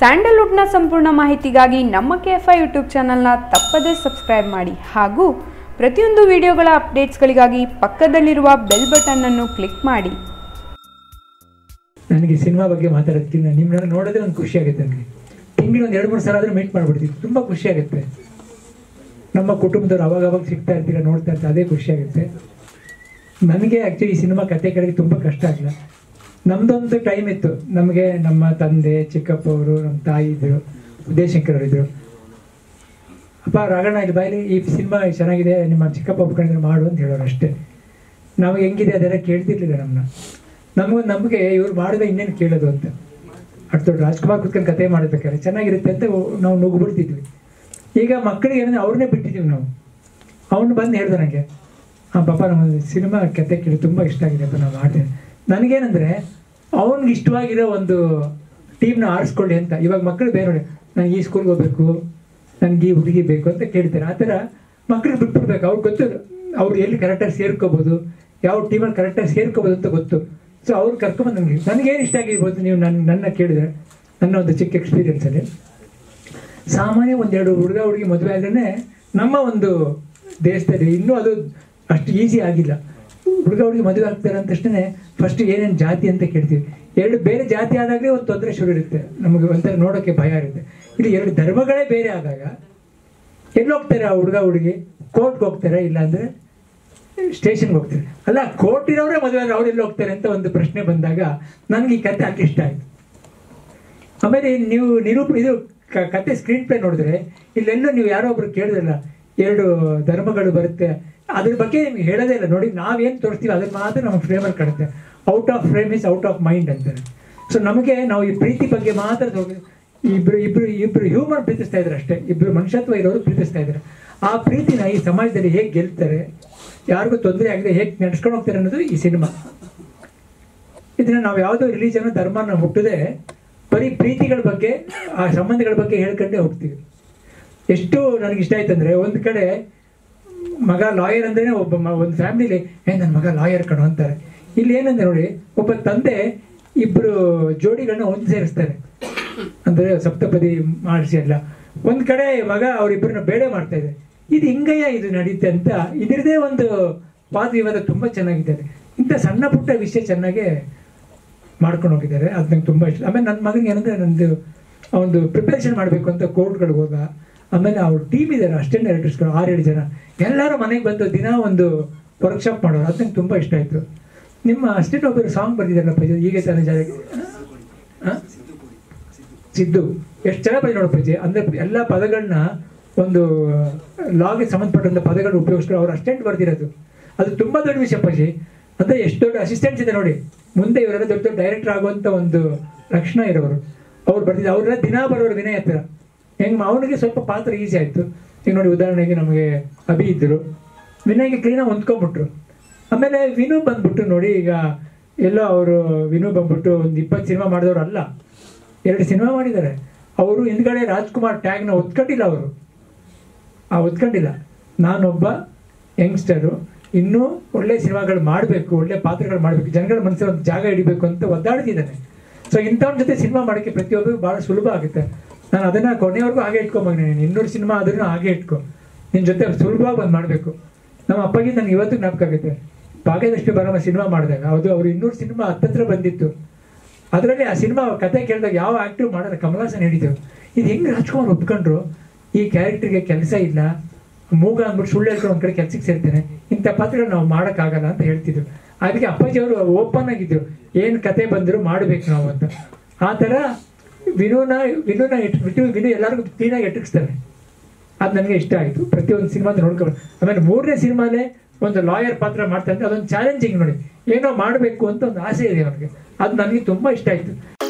ಸ್ಯಾಂಡಲ್ವುಡ್ನ ಸಂಪೂರ್ಣ ಮಾಹಿತಿಗಾಗಿ ನಮ್ಮ ಕೆ ಎಫ್ ಐ ಯೂಟ್ಯೂಬ್ ಚಾನಲ್ನ ತಪ್ಪದೇ ಸಬ್ಸ್ಕ್ರೈಬ್ ಮಾಡಿ ಹಾಗೂ ಪ್ರತಿಯೊಂದು ವಿಡಿಯೋಗಳ ಅಪ್ಡೇಟ್ಸ್ಗಳಿಗಾಗಿ ಪಕ್ಕದಲ್ಲಿರುವ ಬೆಲ್ ಬಟನ್ನನ್ನು ಕ್ಲಿಕ್ ಮಾಡಿ ನನಗೆ ಸಿನಿಮಾ ಬಗ್ಗೆ ಮಾತಾಡೋದಕ್ಕಿಂತ ನಿಮ್ಮನ್ನ ನೋಡೋದೇ ಒಂದು ಖುಷಿ ಆಗುತ್ತೆ ನನಗೆ ತಿಂಗಳು ಒಂದು ಎರಡು ಮೂರು ಸಲ ಆದರೂ ಮೀಟ್ ಮಾಡ್ಬಿಡ್ತೀವಿ ತುಂಬ ಖುಷಿ ಆಗುತ್ತೆ ನಮ್ಮ ಕುಟುಂಬದವ್ರು ಅವಾಗ ಅವಾಗ ಸಿಗ್ತಾ ಇರ್ತೀರ ನೋಡ್ತಾ ಇರ್ತಾರೆ ಅದೇ ಖುಷಿ ಆಗುತ್ತೆ ನನಗೆ ಆ್ಯಕ್ಚುಲಿ ಈ ಸಿನಿಮಾ ಕತೆ ಕೇಳೋಕ್ಕೆ ತುಂಬ ಕಷ್ಟ ಆಗಿಲ್ಲ ನಮ್ಮದೊಂದು ಟೈಮ್ ಇತ್ತು ನಮಗೆ ನಮ್ಮ ತಂದೆ ಚಿಕ್ಕಪ್ಪ ಅವರು ನಮ್ಮ ತಾಯಿ ಇದ್ದರು ಉದಯಶಂಕರ್ ಅವರು ಇದ್ದರು ಅಪ್ಪ ರಾಘಣ್ಣ ಇಲ್ಲಿ ಬಾಯಲ್ಲಿ ಈ ಸಿನಿಮಾ ಚೆನ್ನಾಗಿದೆ ನಿಮ್ಮ ಚಿಕ್ಕಪ್ಪ ಒಪ್ಕೊಂಡಿದ್ರೆ ಮಾಡು ಅಂತ ಹೇಳೋರು ಅಷ್ಟೇ ನಾವು ಹೆಂಗಿದೆ ಅದೆಲ್ಲ ಕೇಳ್ತಿರ್ಲಿಲ್ಲ ನಮ್ಮನ್ನ ನಮಗೊಂದು ನಂಬಿಕೆ ಇವ್ರು ಮಾಡಿದ್ರೆ ಇನ್ನೇನು ಕೇಳೋದು ಅಂತ ಅಷ್ಟು ದೊಡ್ಡ ರಾಜ್ಕುಮಾರ್ ಕುತ್ಕೊಂಡು ಕತೆ ಮಾಡಬೇಕಾದ್ರೆ ಚೆನ್ನಾಗಿರುತ್ತೆ ಅಂತ ನಾವು ನುಗ್ಬಿಡ್ತಿದ್ವಿ ಈಗ ಮಕ್ಕಳಿಗೆ ಏನಂದ್ರೆ ಅವ್ರನ್ನೇ ಬಿಟ್ಟಿದ್ದೀವಿ ನಾವು ಅವನು ಬಂದು ಹೇಳ್ದ ನನಗೆ ಹಾಂ ಪಾಪ ನಮ್ಮ ಸಿನಿಮಾ ಕತೆ ಕೇಳಿ ತುಂಬ ಇಷ್ಟ ಆಗಿದೆ ಅಂತ ನಾವು ಮಾಡ್ತೇವೆ ನನಗೇನಂದರೆ ಅವ್ನಿಗೆ ಇಷ್ಟವಾಗಿರೋ ಒಂದು ಟೀಮ್ನ ಆರಿಸ್ಕೊಳ್ಳಿ ಅಂತ ಇವಾಗ ಮಕ್ಕಳು ಬೇರೆ ನೋಡಿ ನನಗೆ ಈ ಸ್ಕೂಲ್ಗೆ ಹೋಗ್ಬೇಕು ನನಗೆ ಈ ಹುಡುಗಿ ಬೇಕು ಅಂತ ಕೇಳ್ತಾರೆ ಆ ಥರ ಮಕ್ಕಳಿಗೆ ಬಿಟ್ಬಿಡ್ಬೇಕು ಅವ್ರಿಗೆ ಗೊತ್ತು ಅವ್ರು ಎಲ್ಲಿ ಕರೆಕ್ಟಾಗಿ ಸೇರ್ಕೋಬೋದು ಯಾವ ಟೀಮಲ್ಲಿ ಕರೆಕ್ಟಾಗಿ ಸೇರ್ಕೋಬೋದು ಅಂತ ಗೊತ್ತು ಸೊ ಅವ್ರು ಕರ್ಕೊಂಬಂದು ನನಗೆ ನನಗೇನು ಇಷ್ಟ ಆಗಿರ್ಬೋದು ನೀವು ನನ್ನ ನನ್ನ ಕೇಳಿದ್ರೆ ನನ್ನ ಒಂದು ಚಿಕ್ಕ ಎಕ್ಸ್ಪೀರಿಯನ್ಸಲ್ಲಿ ಸಾಮಾನ್ಯ ಒಂದೆರಡು ಹುಡುಗ ಹುಡುಗಿ ಮದುವೆ ಆದ್ರೆ ನಮ್ಮ ಒಂದು ದೇಶದಲ್ಲಿ ಇನ್ನೂ ಅದು ಅಷ್ಟು ಈಸಿ ಆಗಿಲ್ಲ ಹುಡುಗ ಹುಡುಗಿ ಮದುವೆ ಆಗ್ತಾರೆ ಅಂದ ತಕ್ಷಣ ಫಸ್ಟ್ ಏನೇನು ಜಾತಿ ಅಂತ ಕೇಳ್ತೀವಿ ಎರಡು ಬೇರೆ ಜಾತಿ ಆದಾಗಲೇ ಒಂದು ತೊಂದರೆ ಶುರು ಇರುತ್ತೆ ನಮಗೆ ಒಂಥರ ನೋಡೋಕ್ಕೆ ಭಯ ಇರುತ್ತೆ ಇಲ್ಲಿ ಎರಡು ಧರ್ಮಗಳೇ ಬೇರೆ ಆದಾಗ ಎಲ್ಲಿ ಹೋಗ್ತಾರೆ ಆ ಹುಡುಗ ಹುಡುಗಿ ಕೋರ್ಟ್ಗೆ ಹೋಗ್ತಾರೆ ಇಲ್ಲಾಂದ್ರೆ ಸ್ಟೇಷನ್ಗೆ ಹೋಗ್ತಾರೆ ಅಲ್ಲ ಕೋರ್ಟ್ ಇರೋರೇ ಮದುವೆ ಆದ್ರೆ ಅವ್ರು ಎಲ್ಲಿ ಹೋಗ್ತಾರೆ ಅಂತ ಒಂದು ಪ್ರಶ್ನೆ ಬಂದಾಗ ನನಗೆ ಈ ಕತೆ ಅಲ್ಲಿ ಇಷ್ಟ ಆಯ್ತು ಆಮೇಲೆ ನೀವು ನಿರೂಪ ಇದು ಕ- ಕತೆ ಸ್ಕ್ರೀನ್ ಪ್ಲೇ ನೋಡಿದ್ರೆ ಇಲ್ಲೆಲ್ಲೋ ನೀವು ಯಾರೋ ಒಬ್ರು ಕೇಳಿದ್ರಲ್ಲ ಎರಡು ಧರ್ಮಗಳು ಬರುತ್ತೆ ಅದ್ರ ಬಗ್ಗೆ ನಿಮ್ಗೆ ಹೇಳೋದೇ ಇಲ್ಲ ನೋಡಿ ನಾವೇನು ತೋರಿಸ್ತೀವಿ ಅದನ್ನ ಮಾತ್ರ ನಮಗೆ ಫ್ರೇಮಲ್ಲಿ ಕಾಣುತ್ತೆ out of frame is out of mind ಅಂತಾರೆ ಸೊ ನಮಗೆ ನಾವು ಈ ಪ್ರೀತಿ ಬಗ್ಗೆ ಮಾತ್ರ ತೋರ್- ಇಬ್ರು ಇಬ್ರು ಇಬ್ರು ಹ್ಯೂಮನ್ ಪ್ರೀತಿಸ್ತಾ ಇದ್ದಾರೆ ಅಷ್ಟೇ ಇಬ್ರು ಮನುಷ್ಯತ್ವ ಇರೋರು ಪ್ರೀತಿಸ್ತಾ ಇದ್ದಾರೆ ಆ ಪ್ರೀತಿನ ಈ ಸಮಾಜದಲ್ಲಿ ಹೇಗೆ ಗೆಲ್ತಾರೆ ಯಾರಿಗೂ ತೊಂದರೆ ಆಗದೆ ಹೇಗೆ ನಡ್ಸ್ಕೊಂಡು ಹೋಗ್ತಾರೆ ಅನ್ನೋದು ಈ ಸಿನಿಮಾ ಇದನ್ನ ನಾವು ಯಾವುದೋ ರಿಲಿಜನ್ ಧರ್ಮನ ಮುಟ್ಟದೆ ಬರೀ ಪ್ರೀತಿಗಳ ಬಗ್ಗೆ ಆ ಸಂಬಂಧಗಳ ಬಗ್ಗೆ ಹೇಳ್ಕೊಂಡೇ ಹೋಗ್ತೀವಿ ಎಷ್ಟು ನನಗೆ ಇಷ್ಟ ಆಯ್ತು ಅಂದ್ರೆ ಒಂದು ಕಡೆ ಮಗ ಲಾಯರ್ ಅಂದ್ರೆ ಒಬ್ಬ ಮ- ಒಂದು ಫ್ಯಾಮಿಲಿಲಿ ಏ ನನ್ನ ಮಗ ಲಾಯರ್ ಕಣೋ ಅಂತಾರೆ ಇಲ್ಲಿ ಏನಂದ್ರೆ ನೋಡಿ ಒಬ್ಬ ತಂದೆ ಇಬ್ರು ಜೋಡಿಗಳನ್ನ ಒಂದು ಸೇರಿಸ್ತಾರೆ ಅಂದ್ರೆ ಸಪ್ತಪದಿ ಮಾಡಿಸಿ ಎಲ್ಲ ಒಂದ್ ಕಡೆ ಮಗ ಅವರಿಬ್ಬರನ್ನ ಬೇಡ ಮಾಡ್ತಾ ಇದೆ ಇದು ಹಿಂಗಯ್ಯ ಇದು ನಡೀತೆ ಅಂತ ಇದರದೇ ಒಂದು ವಾದ ವಿವಾದ ತುಂಬಾ ಚೆನ್ನಾಗಿದೆ ಇಂಥ ಸಣ್ಣ ಪುಟ್ಟ ವಿಷಯ ಚೆನ್ನಾಗೆ ಮಾಡ್ಕೊಂಡು ಹೋಗಿದ್ದಾರೆ ಅದು ನಂಗೆ ತುಂಬ ಇಷ್ಟ ಆಮೇಲೆ ನನ್ನ ಮಗನಿಗೆ ಏನಂದ್ರೆ ನಂದು ಒಂದು ಪ್ರಿಪರೇಷನ್ ಮಾಡಬೇಕು ಅಂತ ಕೋರ್ಟ್ಗಳಿಗೆ ಹೋದ ಆಮೇಲೆ ಅವ್ರ ಟೀಮ್ ಇದ್ದಾರೆ ಅಷ್ಟೇನು ಡೈರೆಕ್ಟರ್ಸ್ಗಳು ಆರೇಳು ಜನ ಎಲ್ಲರೂ ಮನೆಗೆ ಬಂದು ದಿನ ಒಂದು ವರ್ಕ್ಶಾಪ್ ಮಾಡೋರು ಅದು ನಂಗೆ ತುಂಬ ಇಷ್ಟ ಆಯಿತು ನಿಮ್ಮ ಅಷ್ಟೇನು ಒಬ್ಬರು ಸಾಂಗ್ ಬರ್ದಿದ್ದಾರಲ್ಲ ಪೂಜೆ ಈಗ ತಾನೇ ಜಾರಿಗೆ ಹಾಂ ಸಿದ್ದು ಎಷ್ಟು ಚೆನ್ನಾಗಿ ಬಂದಿದೆ ನೋಡಿ ಪೂಜೆ ಅಂದ್ರೆ ಎಲ್ಲ ಪದಗಳನ್ನ ಒಂದು ಲಾಗೆ ಸಂಬಂಧಪಟ್ಟಂತ ಪದಗಳನ್ನ ಉಪಯೋಗಿಸ್ಕೊಂಡು ಅವ್ರು ಅಷ್ಟೆಂಟ್ ಬರ್ದಿರೋದು ಅದು ತುಂಬಾ ದೊಡ್ಡ ವಿಷಯ ಪೂಜೆ ಅಂದ್ರೆ ಎಷ್ಟು ದೊಡ್ಡ ಅಸಿಸ್ಟೆಂಟ್ಸ್ ಇದೆ ನೋಡಿ ಮುಂದೆ ಇವರೆಲ್ಲ ದೊಡ್ಡ ದೊಡ್ಡ ಡೈರೆಕ್ಟರ್ ಆಗುವಂತ ಒಂದು ಲಕ್ಷಣ ಇರೋರು ಅವ್ರು ಬರ್ದಿದ್ದು ಅವರೆಲ್ಲ ದಿನ ಬರೋರು ವಿನಯ್ ಹತ್ರ ಹೆಂಗ್ ಅವನಿಗೆ ಸ್ವಲ್ಪ ಪಾತ್ರ ಈಸಿ ಆಯ್ತು ಈಗ ನೋಡಿ ಉದಾಹರಣೆಗೆ ನಮಗೆ ಅಭಿ ಇದ್ರು ವಿನಯ್ಗೆ ಕ್ಲೀನಾಗಿ ಹೊಂದ್ಕೊಂಡ್ಬಿಟ್ರು ಆಮೇಲೆ ವಿನು ಬಂದ್ಬಿಟ್ಟು ನೋಡಿ ಈಗ ಎಲ್ಲೋ ಅವರು ವಿನು ಬಂದ್ಬಿಟ್ಟು ಒಂದು ಇಪ್ಪತ್ತು ಸಿನಿಮಾ ಮಾಡಿದವರು ಅಲ್ಲ ಎರಡು ಸಿನಿಮಾ ಮಾಡಿದ್ದಾರೆ ಅವರು ಹಿಂದ್ಗಡೆ ರಾಜ್ಕುಮಾರ್ ಟ್ಯಾಗ್ನ ಒತ್ಕೊಂಡಿಲ್ಲ ಅವರು ಆ ಒತ್ಕೊಂಡಿಲ್ಲ ನಾನೊಬ್ಬ ಯಂಗ್ಸ್ಟರು ಇನ್ನೂ ಒಳ್ಳೆ ಸಿನಿಮಾಗಳು ಮಾಡಬೇಕು ಒಳ್ಳೆ ಪಾತ್ರಗಳು ಮಾಡಬೇಕು ಜನಗಳ ಮನಸ್ಸಲ್ಲಿ ಒಂದು ಜಾಗ ಹಿಡಿಬೇಕು ಅಂತ ಒದ್ದಾಡ್ತಿದ್ದಾನೆ ಸೊ ಇಂಥವ್ರ ಜೊತೆ ಸಿನಿಮಾ ಮಾಡೋಕ್ಕೆ ಪ್ರತಿಯೊಬ್ಬರಿಗೂ ಭಾಳ ಸುಲಭ ಆಗುತ್ತೆ ನಾನು ಅದನ್ನ ಕೊನೆಯವರೆಗೂ ಹಾಗೆ ಇಟ್ಕೊಂಬಂದಿದ್ದೀನಿ ಇನ್ನೂರು ಸಿನಿಮಾ ಆದ್ರೂ ಹಾಗೆ ಇಟ್ಕೊ ನಿನ್ನ ಜೊತೆ ಸುಲಭವಾಗಿ ಬಂದು ಮಾಡಬೇಕು ನಮ್ಮ ಅಪ್ಪಗೆ ನನಗೆ ಇವತ್ತು ಜ್ಞಾಪಕ ಆಗುತ್ತೆ ಭಾಗ್ಯದಷ್ಟು ಬರಮ ಸಿನಿಮಾ ಮಾಡಿದಾಗ ಅದು ಅವ್ರು ಇನ್ನೂರು ಸಿನಿಮಾ ಹತ್ತತ್ರ ಬಂದಿತ್ತು ಅದರಲ್ಲಿ ಆ ಸಿನಿಮಾ ಕತೆ ಕೇಳಿದಾಗ ಯಾವ ಆಕ್ಟಿವ್ ಮಾಡೋಣ ಕಮಲಾಸನ್ ಹೇಳಿದ್ರು ಇದು ಹೆಂಗೆ ರಾಜ್ಕುಮಾರ್ ಒಪ್ಕೊಂಡ್ರು ಈ ಕ್ಯಾರೆಕ್ಟರ್ಗೆ ಕೆಲಸ ಇಲ್ಲ ಮೂಗ ಅಂದ್ಬಿಟ್ಟು ಸುಳ್ಳು ಹೇಳ್ಕೊಂಡು ಒಂದ್ ಕಡೆ ಕೆಲ್ಸಕ್ಕೆ ಸೇರ್ತಾನೆ ಇಂಥ ಪಾತ್ರಗಳು ನಾವು ಮಾಡೋಕ್ಕಾಗಲ್ಲ ಅಂತ ಹೇಳ್ತಿದ್ರು ಅದಕ್ಕೆ ಅಪ್ಪಾಜಿ ಅವರು ಓಪನ್ ಆಗಿದ್ರು ಏನು ಕತೆ ಬಂದ್ರು ಮಾಡ್ಬೇಕು ನಾವು ಅಂತ ಆ ಥರ ವಿನುನ ವಿನುನ ಇಟ್ಬಿಟ್ಟು ವಿನು ಎಲ್ಲರಿಗೂ ಕ್ಲೀನಾಗಿ ಎಟಕಿಸ್ತಾನೆ ಅದು ನನಗೆ ಇಷ್ಟ ಆಯಿತು ಪ್ರತಿಯೊಂದು ಸಿನಿಮಾದ ನೋಡ್ಕೊಂಡು ಆಮೇಲೆ ಮೂರನೇ ಸಿನಿಮಾಲೇ ಒಂದು ಲಾಯರ್ ಪಾತ್ರ ಮಾಡ್ತಾ ಇದ್ರೆ ಅದೊಂದು ಚಾಲೆಂಜಿಂಗ್ ನೋಡಿ ಏನೋ ಮಾಡಬೇಕು ಅಂತ ಒಂದು ಆಸೆ ಇದೆ ಅವನಿಗೆ ಅದು ನನಗೆ ತುಂಬ ಇಷ್ಟ ಆಯಿತು